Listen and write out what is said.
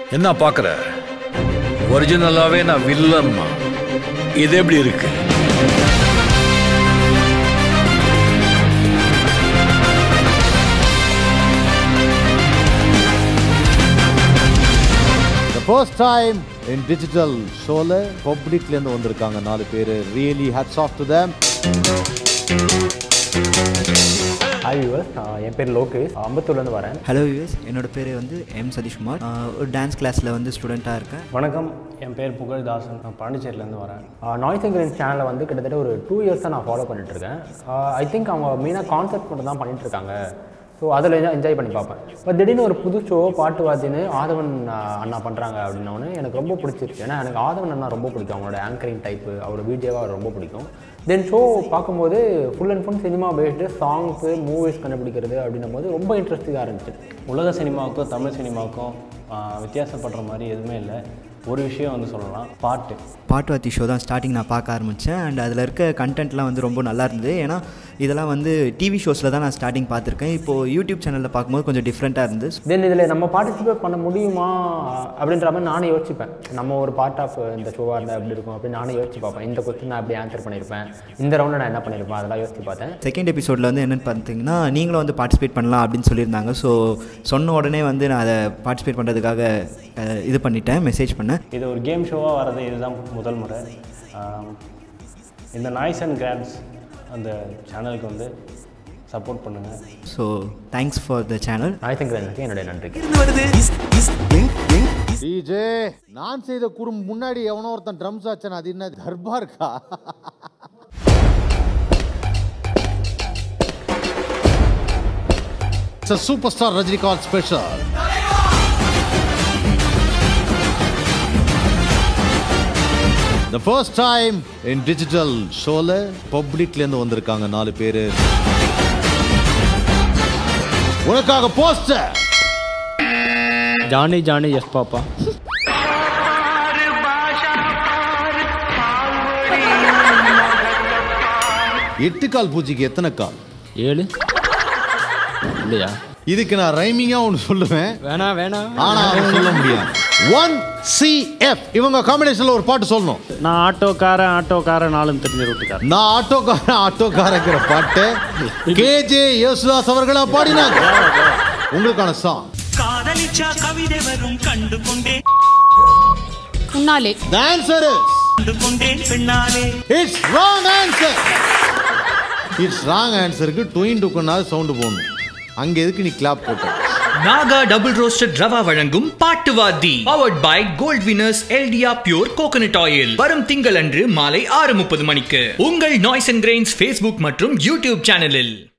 என்ன பார்க்குற ஒரிஜினலாவே நான் வில்லம்மா இது எப்படி இருக்கு the first time in digital ஷோல பப்ளிக்லேருந்து வந்திருக்காங்க நாலு பேர் really hats off to them hi viewers என் பேர் லோகேஷ் அம்பத்தூர்லேருந்து வரேன் ஹலோ யூஎஸ் என்னோட பேர் வந்து எம் சதீஷ்குமார் ஆஹ் ஒரு டான்ஸ் கிளாஸில் வந்து ஸ்டூடெண்ட்டாக இருக்கேன் வணக்கம் என் பேர் புகழ்தாசன் நான் பாண்டிச்சேரியிலேருந்து வரேன் நாய்ஸ் அண்ட் சேனலை வந்து கிட்டத்தட்ட ஒரு டூ இயர்ஸாக நான் ஃபாலோ பண்ணிட்டுருக்கேன் ஐ திங்க் அவங்க மெயினாக கான்செப்ட் மட்டும் தான் பண்ணிட்டு இருக்காங்க ஸோ அதில் என்ஜாய் பண்ணி பார்ப்பேன் இப்போ திடீர்னு ஒரு புது ஷோ பாட்டு வாத்தின்னு ஆதவன் ஆஹ், அண்ணா பண்ணுறாங்க அப்படின்னோடனே எனக்கு ரொம்ப பிடிச்சிருக்கு ஏன்னா எனக்கு ஆதவன் அண்ணா ரொம்ப பிடிக்கும் அவங்களோட ஆங்கரிங் டைப்பு அவரோட வீடியோவாக அவர் ரொம்ப பிடிக்கும் தென் ஷோ பார்க்கும்போது full and full cinema based songs movies கண்டுபிடிக்கிறது அப்படின்னும் போது ரொம்ப இன்ட்ரெஸ்டிங்காக இருந்துச்சு உலக சினிமாவுக்கும் தமிழ் சினிமாவுக்கும் ஆஹ், வித்தியாசப்படுற மாதிரி எதுவுமே இல்லை ஒரு விஷயம் வந்து சொல்லலாம் பாட்டு பாட்டுவாத்தி ஷோ தான் ஸ்டார்டிங் நான் பார்க்க ஆரம்பித்தேன் அண்ட் அதில் இருக்க கண்டென்ட்லாம் வந்து ரொம்ப நல்லா இருந்தது ஏன்னா இதெல்லாம் வந்து டிவி ஷோஸில் தான் நான் ஸ்டார்டிங் பார்த்துருக்கேன் இப்போது யூடியூப் சேனலில் பார்க்கும்போது கொஞ்சம் டிஃப்ரெண்ட்டாக இருந்து தென் இதில் நம்ம பார்ட்டிசிபேட் பண்ண முடியுமா அப்படின்ற மாதிரி நானே யோசிப்பேன் நம்ம ஒரு பார்ட் ஆஃப் இந்த ஷோவாக இருந்தால் எப்படி இருக்கும் அப்படின்னு நானே யோசிச்சு பார்ப்பேன் இந்த கொஸ்டின் நான் எப்படி ஆன்சர் பண்ணியிருப்பேன் இந்த ரவுண்டில் நான் என்ன பண்ணியிருப்பேன் அதெல்லாம் யோசிச்சு பார்த்தேன் செகண்ட் எபிசோடில் வந்து என்னென்னு பார்த்தீங்கன்னா நீங்களும் வந்து பார்ட்டிசிபேட் பண்ணலாம் அப்படின்னு சொல்லியிருந்தாங்க ஸோ சொன்ன உடனே வந்து நான் அதை பார்ட்டிசிபேட் பண்ணுறதுக்காக அஹ், இது பண்ணிட்டேன் மெசேஜ் பண்ணேன் இது ஒரு கேம் ஷோவாக வரது இதுதான் முதல் முறை ஆம், இந்த நாய்ஸ் அண்ட் கிராண்ட்ஸ் அந்த சேனலுக்கு வந்து சப்போர்ட் பண்ணுங்கள் so thanks for the channel நாய் சங்கரனுக்கு என்னுடைய நன்றி டிஜே நான் செய்த குறும் முன்னாடி எவனோ ஒருத்தன் ட்ரம்ஸ் ஆச்சன் அது என்ன தர்பார்க்கா It's a superstar Rajinikanth special. The first time in digital ஷோல பப்ளிக்லேருந்து வந்திருக்காங்க நாலு பேர் உனக்காக poster Johnny Johnny yes papa எட்டு கால் பூச்சிக்கு எத்தனை கால் ஏழு இல்லையா இதுக்கு நான் ரைமிங்கா ஒன்று சொல்லுவேன் வேணா வேணா ஆனா அவன் சொல்ல முடியாது ஒன் சி எஃப் இவங்க காம்பினேஷன்ல ஒரு பாட்டு சொல்லணும் நான் ஆட்டோக்காரன் ஆட்டோக்காரன் நாளும் தெரிஞ்ச ரூட்டுக்காரன் நான் ஆட்டோக்காரன் ஆட்டோக்காரங்கிற பாட்டு கேஜே யேசுதாஸ் அவர்களா பாடினாங்க உங்களுக்கான சாங் காதலிச்சா கவிதை வரும் கண்டு கொண்டேன் முன்னாலே ஆன்சர் கண்டு கொண்டேன் பெண்ணாலே it's wrong answer it's wrong ஆன்சருக்கு டுயின் டுக்குனாவது சவுண்டு போடணும் அங்க எதுக்கு நீ கிளாப் போட்ட நாகா டபுள் ரோஸ்டட் ரவா வழங்கும் பாட்டுவாதி பவர்ட் பை கோல்ட் வினர்ஸ் எல்டியா பியூர் கோகனட் ஆயில் வரும் திங்களன்று மாலை ஆறு முப்பது மணிக்கு உங்கள் நாய்ஸ் அண்ட் கிரெயின்ஸ் ஃபேஸ்புக் மற்றும் யூடியூப் சேனலில்